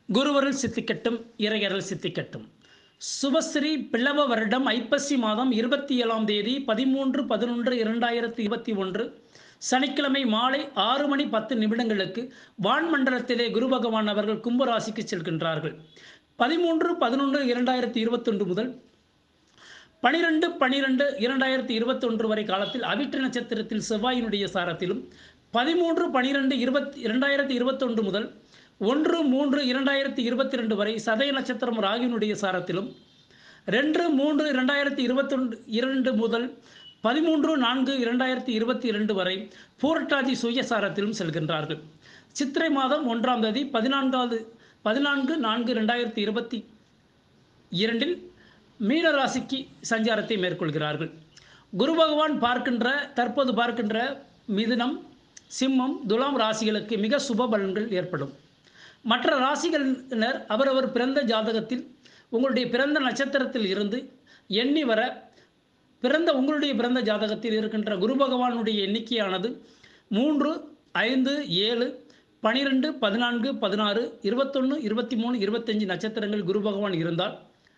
குருவருள் சித்திக்கட்டும் இறையருள் சித்திக்கட்டும் சுபஸ்ரீ பிளவ வருடம் ஐப்பசி மாதம் இருபத்தி ஏழாம் தேதி பதிமூன்று பதினொன்று இரண்டாயிரத்தி இருபத்தி ஒன்று சனிக்கிழமை மாலை ஆறு மணி பத்து நிமிடங்களுக்கு வான்மண்டலத்திலே குரு பகவான் அவர்கள் கும்பராசிக்கு செல்கின்றார்கள் பதிமூன்று பதினொன்று இரண்டாயிரத்தி இருபத்தொன்று முதல் பனிரெண்டு பனிரெண்டு இரண்டாயிரத்தி இருபத்தொன்று வரை காலத்தில் அவிட்ட நட்சத்திரத்தில் செவ்வாயினுடைய சாரத்திலும் பதிமூன்று பனிரெண்டு இருபத்தி இரண்டாயிரத்தி இருபத்தொன்று முதல் ஒன்று மூன்று இரண்டாயிரத்தி இருபத்தி ரெண்டு வரை சதய நட்சத்திரம் ராகினுடைய சாரத்திலும் ரெண்டு மூன்று இரண்டாயிரத்தி இருபத்தொன்று இரண்டு முதல் பதிமூன்று நான்கு இரண்டாயிரத்தி இருபத்தி இரண்டு வரை பூரட்டாதி சுயசாரத்திலும் செல்கின்றார்கள் சித்திரை மாதம் ஒன்றாம் தேதி பதினான்காவது பதினான்கு நான்கு ரெண்டாயிரத்தி இருபத்தி இரண்டில் மீன ராசிக்கு சஞ்சாரத்தை மேற்கொள்கிறார்கள் குரு பகவான் பார்க்கின்ற தற்போது பார்க்கின்ற மிதுனம் சிம்மம் துலாம் ராசிகளுக்கு மிக சுப பலன்கள் ஏற்படும் மற்ற ராசிகளினர் அவரவர் பிறந்த ஜாதகத்தில் உங்களுடைய பிறந்த நட்சத்திரத்தில் இருந்து எண்ணி வர பிறந்த உங்களுடைய பிறந்த ஜாதகத்தில் இருக்கின்ற குரு பகவானுடைய எண்ணிக்கையானது மூன்று ஐந்து ஏழு பனிரெண்டு பதினான்கு பதினாறு இருபத்தொன்று இருபத்தி மூணு இருபத்தஞ்சு நட்சத்திரங்கள் குரு பகவான் இருந்தால்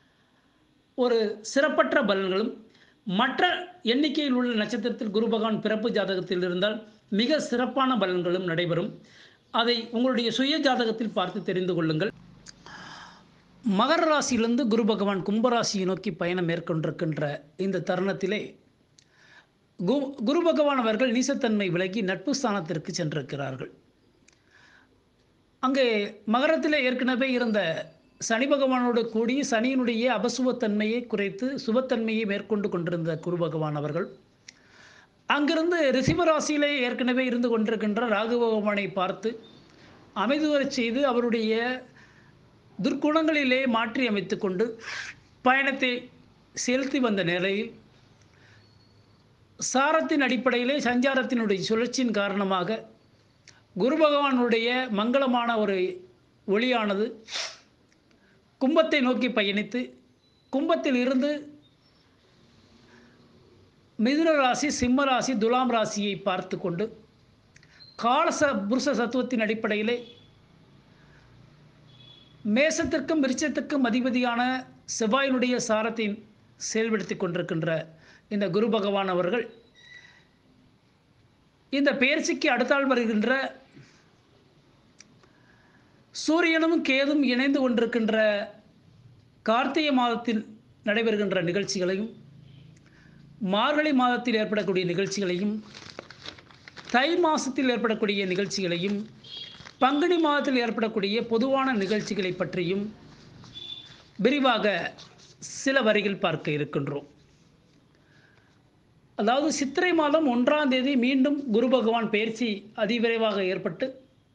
ஒரு சிறப்பற்ற பலன்களும் மற்ற எண்ணிக்கையில் உள்ள நட்சத்திரத்தில் குரு பகவான் பிறப்பு ஜாதகத்தில் இருந்தால் மிக சிறப்பான பலன்களும் நடைபெறும் அதை உங்களுடைய சுய ஜாதகத்தில் பார்த்து தெரிந்து கொள்ளுங்கள் மகர ராசியிலிருந்து குரு பகவான் கும்பராசியை நோக்கி பயணம் மேற்கொண்டிருக்கின்ற இந்த தருணத்திலே கு குரு பகவான் அவர்கள் நீசத்தன்மை விலகி நட்பு ஸ்தானத்திற்கு சென்றிருக்கிறார்கள் அங்கே மகரத்திலே ஏற்கனவே இருந்த சனி பகவானோடு கூடி சனியினுடைய அபசுவத்தன்மையை குறைத்து சுபத்தன்மையை மேற்கொண்டு கொண்டிருந்த குரு பகவான் அவர்கள் அங்கிருந்து ரிஷிபராசியிலே ஏற்கனவே இருந்து கொண்டிருக்கின்ற ராகு பகவானை பார்த்து அமைதுவரச் செய்து அவருடைய துர்க்குணங்களிலே மாற்றி அமைத்து கொண்டு பயணத்தை செலுத்தி வந்த நிலையில் சாரத்தின் அடிப்படையிலே சஞ்சாரத்தினுடைய சுழற்சியின் காரணமாக குரு பகவானுடைய மங்களமான ஒரு ஒளியானது கும்பத்தை நோக்கி பயணித்து கும்பத்தில் இருந்து மிதுன ராசி சிம்ம ராசி துலாம் ராசியை பார்த்து கொண்டு காலச புருஷ சத்துவத்தின் அடிப்படையிலே மேசத்திற்கும் விருச்சத்திற்கும் அதிபதியான செவ்வாயினுடைய சாரத்தை செயல்படுத்தி கொண்டிருக்கின்ற இந்த குரு பகவான் அவர்கள் இந்த பெயர்ச்சிக்கு அடுத்தால் வருகின்ற சூரியனும் கேதும் இணைந்து கொண்டிருக்கின்ற கார்த்திகை மாதத்தில் நடைபெறுகின்ற நிகழ்ச்சிகளையும் மார்கழி மாதத்தில் ஏற்படக்கூடிய நிகழ்ச்சிகளையும் தை மாதத்தில் ஏற்படக்கூடிய நிகழ்ச்சிகளையும் பங்குனி மாதத்தில் ஏற்படக்கூடிய பொதுவான நிகழ்ச்சிகளை பற்றியும் விரிவாக சில வரிகள் பார்க்க இருக்கின்றோம் அதாவது சித்திரை மாதம் ஒன்றாம் தேதி மீண்டும் குரு பகவான் பயிற்சி அதிவிரைவாக ஏற்பட்டு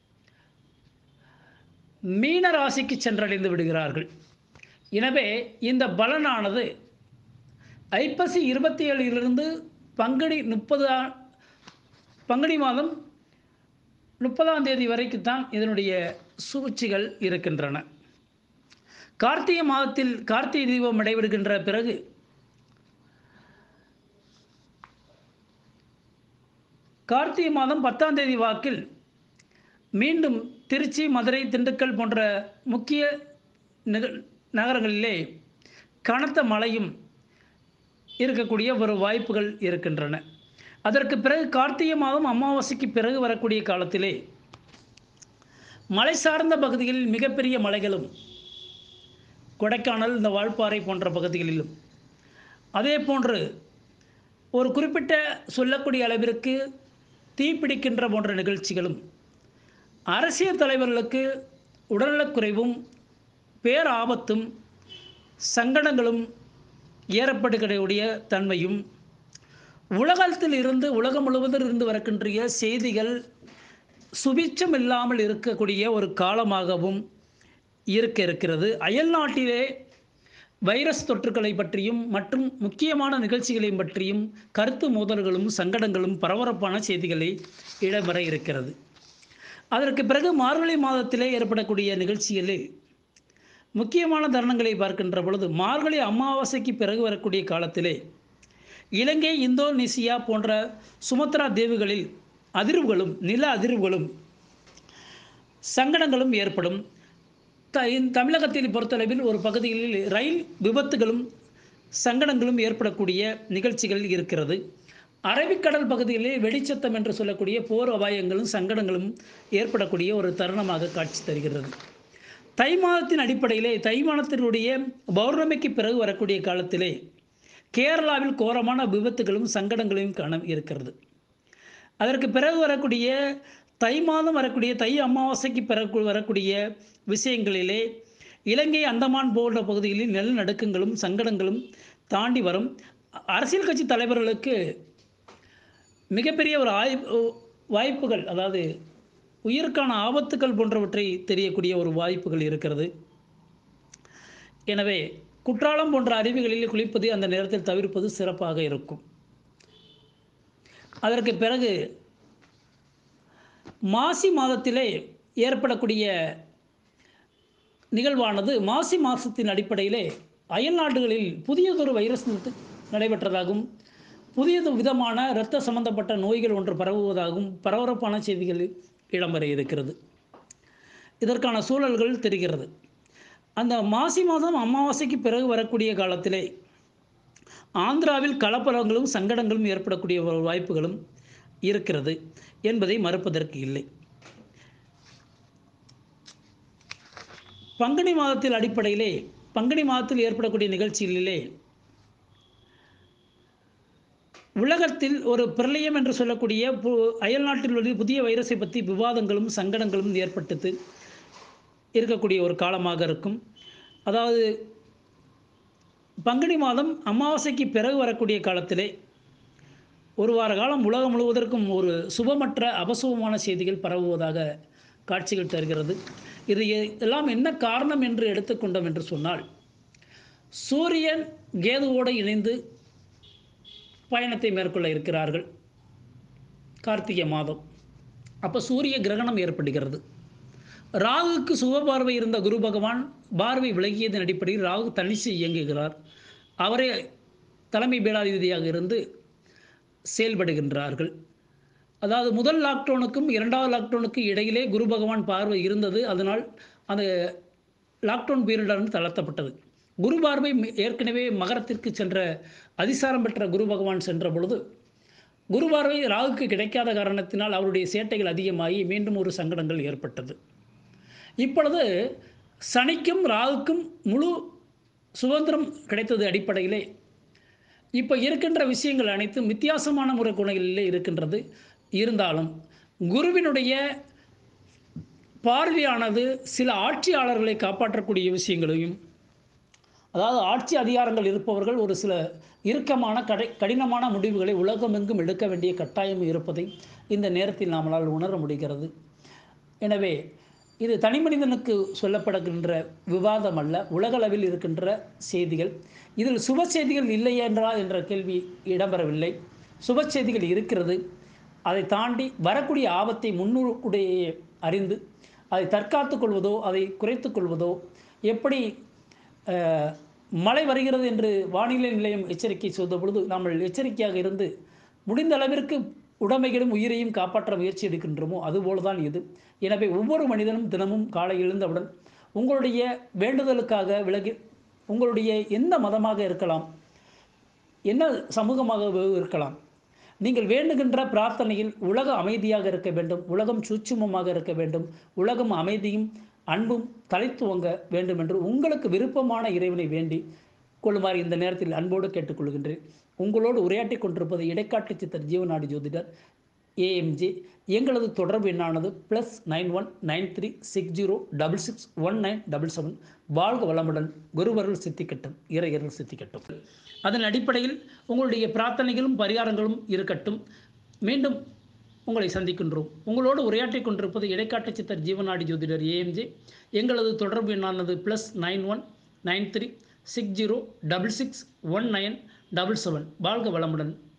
மீன ராசிக்கு சென்றடைந்து விடுகிறார்கள் எனவே இந்த பலனானது ஐப்பசி இருபத்தி ஏழிலிருந்து பங்குனி முப்பது பங்குனி மாதம் முப்பதாம் தேதி வரைக்கும் தான் இதனுடைய சூழ்ச்சிகள் இருக்கின்றன கார்த்திகை மாதத்தில் கார்த்திகை தீபம் நடைபெறுகின்ற பிறகு கார்த்திகை மாதம் பத்தாம் தேதி வாக்கில் மீண்டும் திருச்சி மதுரை திண்டுக்கல் போன்ற முக்கிய நகரங்களிலே கனத்த மழையும் இருக்கக்கூடிய ஒரு வாய்ப்புகள் இருக்கின்றன அதற்கு பிறகு கார்த்திகை மாதம் அமாவாசைக்கு பிறகு வரக்கூடிய காலத்திலே மலை சார்ந்த பகுதிகளில் மிகப்பெரிய மலைகளும் கொடைக்கானல் இந்த வால்பாறை போன்ற பகுதிகளிலும் அதே போன்று ஒரு குறிப்பிட்ட சொல்லக்கூடிய அளவிற்கு தீப்பிடிக்கின்ற போன்ற நிகழ்ச்சிகளும் அரசியல் தலைவர்களுக்கு உடல்நலக்குறைவும் பேராபத்தும் சங்கடங்களும் ஏற்படுகிற தன்மையும் உலகத்தில் இருந்து உலகம் முழுவதும் இருந்து வரக்கின்ற செய்திகள் சுபிச்சம் இல்லாமல் இருக்கக்கூடிய ஒரு காலமாகவும் இருக்க இருக்கிறது அயல் நாட்டிலே வைரஸ் தொற்றுக்களை பற்றியும் மற்றும் முக்கியமான நிகழ்ச்சிகளையும் பற்றியும் கருத்து மோதல்களும் சங்கடங்களும் பரபரப்பான செய்திகளை இடம்பெற இருக்கிறது அதற்கு பிறகு மார்கழி மாதத்திலே ஏற்படக்கூடிய நிகழ்ச்சிகளில் முக்கியமான தருணங்களை பார்க்கின்ற பொழுது மார்கழி அமாவாசைக்கு பிறகு வரக்கூடிய காலத்திலே இலங்கை இந்தோனேசியா போன்ற சுமத்ரா தீவுகளில் அதிர்வுகளும் நில அதிர்வுகளும் சங்கடங்களும் ஏற்படும் த இந்த தமிழகத்தில் பொறுத்தளவில் ஒரு பகுதிகளில் ரயில் விபத்துகளும் சங்கடங்களும் ஏற்படக்கூடிய நிகழ்ச்சிகள் இருக்கிறது அரபிக்கடல் பகுதியிலே வெடிச்சத்தம் என்று சொல்லக்கூடிய போர் அபாயங்களும் சங்கடங்களும் ஏற்படக்கூடிய ஒரு தருணமாக காட்சி தருகிறது தை மாதத்தின் அடிப்படையிலே தை மாதத்தினுடைய பௌர்ணமிக்கு பிறகு வரக்கூடிய காலத்திலே கேரளாவில் கோரமான விபத்துகளும் சங்கடங்களையும் காண இருக்கிறது அதற்கு பிறகு வரக்கூடிய தை மாதம் வரக்கூடிய தை அமாவாசைக்கு பிறகு வரக்கூடிய விஷயங்களிலே இலங்கை அந்தமான் போன்ற பகுதிகளில் நிலநடுக்கங்களும் சங்கடங்களும் தாண்டி வரும் அரசியல் கட்சி தலைவர்களுக்கு மிகப்பெரிய ஒரு ஆய்வு வாய்ப்புகள் அதாவது உயிருக்கான ஆபத்துக்கள் போன்றவற்றை தெரியக்கூடிய ஒரு வாய்ப்புகள் இருக்கிறது எனவே குற்றாலம் போன்ற அருவிகளில் குளிப்பது அந்த நேரத்தில் தவிர்ப்பது சிறப்பாக இருக்கும் அதற்கு பிறகு மாசி மாதத்திலே ஏற்படக்கூடிய நிகழ்வானது மாசி மாதத்தின் அடிப்படையிலே அயல் நாடுகளில் புதியதொரு வைரஸ் நடைபெற்றதாகவும் புதியது விதமான இரத்த சம்பந்தப்பட்ட நோய்கள் ஒன்று பரவுவதாகவும் பரபரப்பான செய்திகள் இடம்பெற இருக்கிறது இதற்கான சூழல்கள் தெரிகிறது அந்த மாசி மாதம் அமாவாசைக்கு பிறகு வரக்கூடிய காலத்திலே ஆந்திராவில் கலப்பலங்களும் சங்கடங்களும் ஏற்படக்கூடிய ஒரு வாய்ப்புகளும் இருக்கிறது என்பதை மறுப்பதற்கு இல்லை பங்குனி மாதத்தில் அடிப்படையிலே பங்குனி மாதத்தில் ஏற்படக்கூடிய நிகழ்ச்சிகளிலே உலகத்தில் ஒரு பிரளயம் என்று சொல்லக்கூடிய பு அயல் நாட்டில் உள்ள புதிய வைரஸை பற்றி விவாதங்களும் சங்கடங்களும் ஏற்பட்டது இருக்கக்கூடிய ஒரு காலமாக இருக்கும் அதாவது பங்குனி மாதம் அமாவாசைக்கு பிறகு வரக்கூடிய காலத்திலே ஒரு வார காலம் உலகம் முழுவதற்கும் ஒரு சுபமற்ற அபசுபமான செய்திகள் பரவுவதாக காட்சிகள் தருகிறது இது எல்லாம் என்ன காரணம் என்று எடுத்துக்கொண்டோம் என்று சொன்னால் சூரியன் கேதுவோடு இணைந்து பயணத்தை மேற்கொள்ள இருக்கிறார்கள் கார்த்திகை மாதம் அப்போ சூரிய கிரகணம் ஏற்படுகிறது ராகுக்கு சுப பார்வை இருந்த குரு பகவான் பார்வை விலகியதன் அடிப்படையில் ராகு தனிச்சு இயங்குகிறார் அவரே தலைமை பீடாதிபதியாக இருந்து செயல்படுகின்றார்கள் அதாவது முதல் லாக்டவுனுக்கும் இரண்டாவது லாக்டவுனுக்கு இடையிலே குரு பகவான் பார்வை இருந்தது அதனால் அந்த லாக்டவுன் பீரியடானது தளர்த்தப்பட்டது குரு பார்வை ஏற்கனவே மகரத்திற்கு சென்ற அதிசாரம் பெற்ற குரு பகவான் சென்ற பொழுது குரு பார்வை ராகுக்கு கிடைக்காத காரணத்தினால் அவருடைய சேட்டைகள் அதிகமாகி மீண்டும் ஒரு சங்கடங்கள் ஏற்பட்டது இப்பொழுது சனிக்கும் ராகுக்கும் முழு சுதந்திரம் கிடைத்தது அடிப்படையிலே இப்போ இருக்கின்ற விஷயங்கள் அனைத்தும் வித்தியாசமான முறை குணங்களிலே இருக்கின்றது இருந்தாலும் குருவினுடைய பார்வையானது சில ஆட்சியாளர்களை காப்பாற்றக்கூடிய விஷயங்களையும் அதாவது ஆட்சி அதிகாரங்கள் இருப்பவர்கள் ஒரு சில இறுக்கமான கடை கடினமான முடிவுகளை உலகமெங்கும் எடுக்க வேண்டிய கட்டாயம் இருப்பதை இந்த நேரத்தில் நம்மளால் உணர முடிகிறது எனவே இது தனி மனிதனுக்கு சொல்லப்படுகின்ற விவாதம் அல்ல உலகளவில் இருக்கின்ற செய்திகள் இதில் சுப செய்திகள் இல்லை என்றா என்ற கேள்வி இடம்பெறவில்லை சுப செய்திகள் இருக்கிறது அதை தாண்டி வரக்கூடிய ஆபத்தை முன்னுடைய அறிந்து அதை தற்காத்து கொள்வதோ அதை குறைத்து கொள்வதோ எப்படி மழை வருகிறது என்று வானிலை நிலையம் எச்சரிக்கை சொல்ந்த பொழுது நாம் எச்சரிக்கையாக இருந்து முடிந்த அளவிற்கு உடைமைகளும் உயிரையும் காப்பாற்ற முயற்சி எடுக்கின்றோமோ அதுபோல தான் இது எனவே ஒவ்வொரு மனிதனும் தினமும் காலை எழுந்தவுடன் உங்களுடைய வேண்டுதலுக்காக விலகி உங்களுடைய எந்த மதமாக இருக்கலாம் என்ன சமூகமாக இருக்கலாம் நீங்கள் வேண்டுகின்ற பிரார்த்தனையில் உலக அமைதியாக இருக்க வேண்டும் உலகம் சூட்சுமமாக இருக்க வேண்டும் உலகம் அமைதியும் அன்பும் தலைத்துவங்க வேண்டும் என்று உங்களுக்கு விருப்பமான இறைவனை வேண்டி கொள்ளுமாறு இந்த நேரத்தில் அன்போடு கேட்டுக்கொள்கின்றேன் உங்களோடு உரையாற்றி கொண்டிருப்பது இடைக்காட்டு சித்தர் ஜீவநாடி ஜோதிடர் ஏஎம்ஜே எங்களது தொடர்பு எண்ணானது plus nine one nine three six zero double six one nine double seven வாழ்க வளமுடன் குருவர்கள் சித்திக்கட்டும் இறையர்கள் சித்திக்கட்டும் அதன் அடிப்படையில் உங்களுடைய பிரார்த்தனைகளும் பரிகாரங்களும் இருக்கட்டும் மீண்டும் உங்களை சந்திக்கின்றோம் உங்களோடு உரையாற்றி கொண்டிருப்பது இடைக்காட்டு சித்தர் ஜீவநாடி ஜோதிடர் ஏஎம்ஜே எங்களது தொடர்பு எண்ணானது plus nine one nine three six zero double six one nine double seven வாழ்க வளமுடன்